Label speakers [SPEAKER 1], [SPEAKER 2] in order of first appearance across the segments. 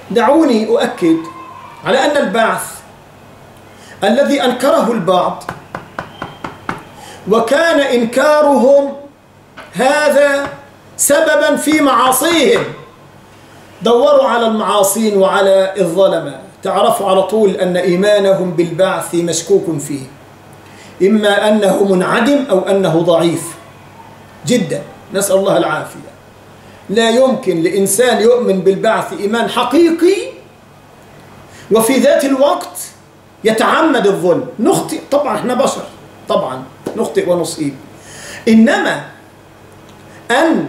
[SPEAKER 1] دعوني أؤكد على أن البعث الذي أنكره البعض وكان إنكارهم هذا سببا في معاصيهم دوروا على المعاصين وعلى الظلمة تعرفوا على طول أن إيمانهم بالبعث مشكوك فيه إما أنه منعدم أو أنه ضعيف جدا نسأل الله العافية لا يمكن لإنسان يؤمن بالبعث إيمان حقيقي وفي ذات الوقت يتعمد الظلم نخطئ طبعا احنا بشر طبعا نخطئ ونصيب إنما أن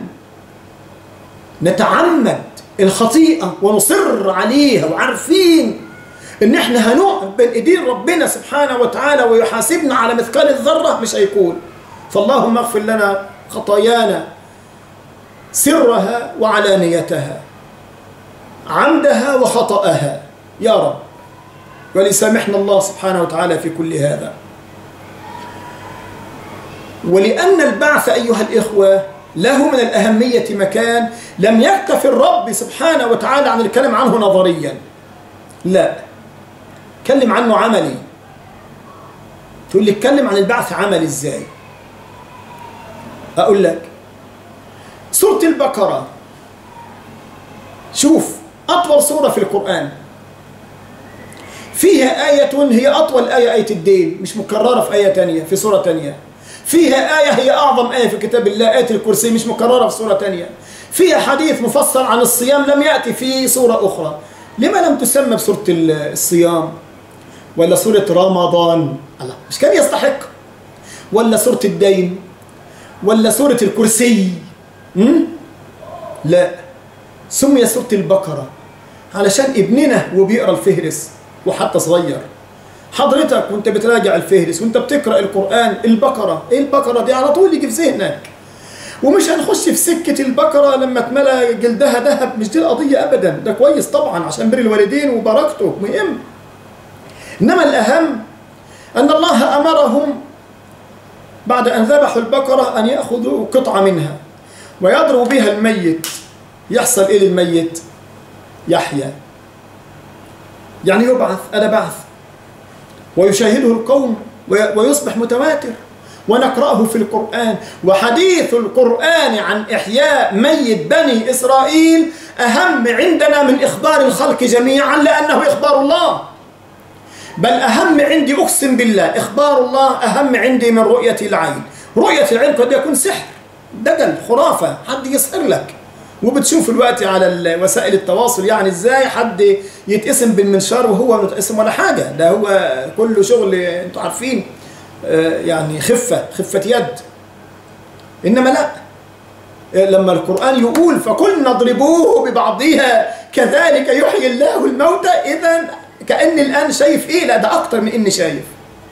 [SPEAKER 1] نتعمد الخطيئة ونصر عليها وعارفين ان احنا هنقف بين ايدين ربنا سبحانه وتعالى ويحاسبنا على مثقال الذرة مش هيكون فاللهم اغفر لنا خطايانا سرها وعلانيتها عمدها وخطأها يا رب ولسامحنا الله سبحانه وتعالى في كل هذا ولأن البعث أيها الإخوة له من الأهمية مكان لم يكتف الرب سبحانه وتعالى عن الكلام عنه نظريا لا كلم عنه عملي تقول لي اتكلم عن البعث عملي ازاي اقول لك سورة البقرة شوف أطول سورة في القرآن فيها آية هي أطول آية آية الدين مش مكررة في آية تانية في سورة تانية فيها آية هي أعظم آية في كتاب الله آية الكرسي مش مكررة في سورة تانية فيها حديث مفصل عن الصيام لم يأتي في سورة أخرى لما لم تسمى بسورة الصيام ولا سورة رمضان الله مش كان يستحق ولا سورة الدين ولا سورة الكرسي م? لا سمي سورة البقرة علشان ابننا وبيقرا الفهرس وحتى صغير حضرتك وانت بتراجع الفهرس وانت بتقرا القران البقره ايه البقره دي على طول يجي في ذهنك ومش هنخش في سكه البقره لما اتملى جلدها ذهب مش دي القضيه ابدا ده كويس طبعا عشان بر الوالدين وبركته مهم انما الاهم ان الله امرهم بعد ان ذبحوا البقره ان ياخذوا قطعه منها ويضربوا بها الميت يحصل ايه للميت يحيى يعني يبعث انا بعث ويشاهده القوم ويصبح متواتر ونقرأه في القرآن وحديث القرآن عن إحياء ميت بني إسرائيل أهم عندنا من إخبار الخلق جميعا لأنه إخبار الله بل أهم عندي أقسم بالله إخبار الله أهم عندي من رؤية العين رؤية العين قد يكون سحر دجل خرافة حد يسحر لك وبتشوف الوقت على وسائل التواصل يعني ازاي حد يتقسم بالمنشار وهو متقسم ولا حاجة ده هو كله شغل انتوا عارفين يعني خفة خفة يد إنما لا لما القرآن يقول فكلنا اضربوه ببعضها كذلك يحيي الله الموتى إذا كأني الآن شايف إيه لا ده أكتر من إني شايف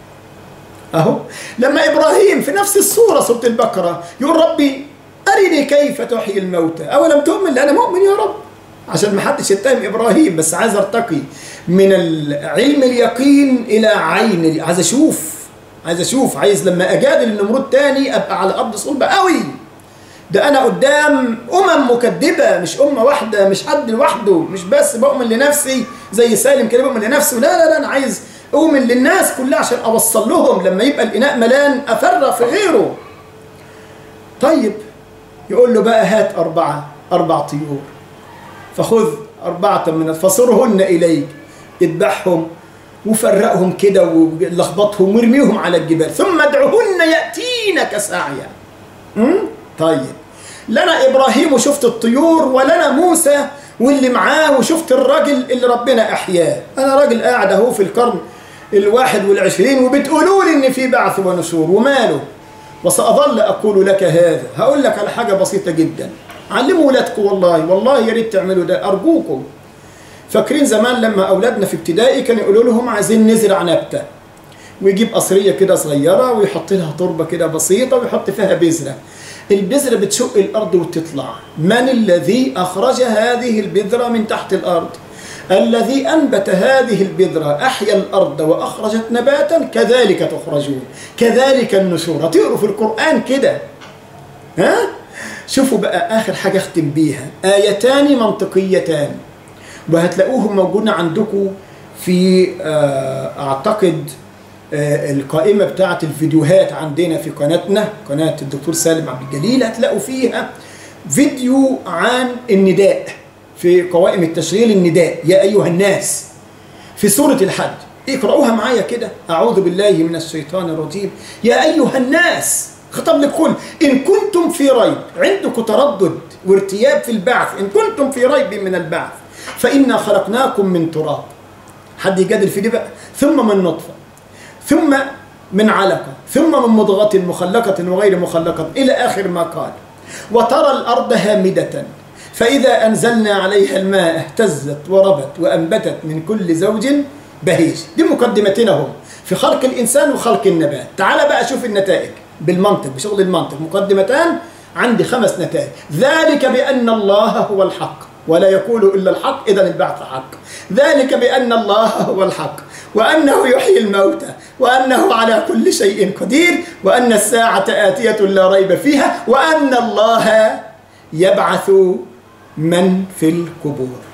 [SPEAKER 1] أهو لما إبراهيم في نفس السورة سورة البقرة يقول ربي أرني كيف تحيي الموتى أولم تؤمن لا أنا مؤمن يا رب عشان ما حدش يتهم إبراهيم بس عايز أرتقي من العلم اليقين إلى عين عايز أشوف عايز أشوف عايز لما أجادل النمرود تاني أبقى على أرض صلبة قوي ده أنا قدام أمم مكذبة مش أمة واحدة مش حد لوحده مش بس بؤمن لنفسي زي سالم كده بؤمن لنفسي لا لا لا أنا عايز أؤمن للناس كلها عشان أوصل لهم لما يبقى الإناء ملان أفرغ في غيره طيب يقول له بقى هات أربعة أربع طيور فخذ أربعة من فصرهن إليك اذبحهم وفرقهم كده ولخبطهم وارميهم على الجبال ثم ادعهن يأتينك سعيا طيب لنا إبراهيم وشفت الطيور ولنا موسى واللي معاه وشفت الراجل اللي ربنا أحياه أنا راجل قاعد أهو في القرن الواحد والعشرين وبتقولوا لي إن في بعث ونشور وماله وسأظل أقول لك هذا هقول لك على حاجة بسيطة جدا علموا ولادكم والله والله يا ريت تعملوا ده أرجوكم فاكرين زمان لما أولادنا في ابتدائي كانوا يقولوا لهم عايزين نزرع نبتة ويجيب قصرية كده صغيرة ويحط لها تربة كده بسيطة ويحط فيها بذرة البذرة بتشق الأرض وتطلع من الذي أخرج هذه البذرة من تحت الأرض الذي أنبت هذه البذرة أحيا الأرض وأخرجت نباتا كذلك تخرجون كذلك النشور تقروا في القرآن كده ها شوفوا بقى آخر حاجة أختم بيها آيتان منطقيتان وهتلاقوهم موجودين عندكم في آه، اعتقد آه، القائمة بتاعة الفيديوهات عندنا في قناتنا قناة الدكتور سالم عبد الجليل هتلاقوا فيها فيديو عن النداء في قوائم التشغيل النداء يا أيها الناس في سورة الحج اقرأوها معايا كده أعوذ بالله من الشيطان الرجيم يا أيها الناس خطاب للكل إن كنتم في ريب عندكم تردد وارتياب في البعث إن كنتم في ريب من البعث فإنا خلقناكم من تراب حد يجادل في دي بقى ثم من نطفة ثم من علقة ثم من مضغة مخلقة وغير مخلقة إلى آخر ما قال وترى الأرض هامدة فإذا أنزلنا عليها الماء اهتزت وربت وأنبتت من كل زوج بهيج دي مقدمتنا هم في خلق الإنسان وخلق النبات تعال بقى شوف النتائج بالمنطق بشغل المنطق مقدمتان عندي خمس نتائج ذلك بأن الله هو الحق ولا يقول إلا الحق إذا البعث حق ذلك بأن الله هو الحق وأنه يحيي الموتى وأنه على كل شيء قدير وأن الساعة آتية لا ريب فيها وأن الله يبعث من في القبور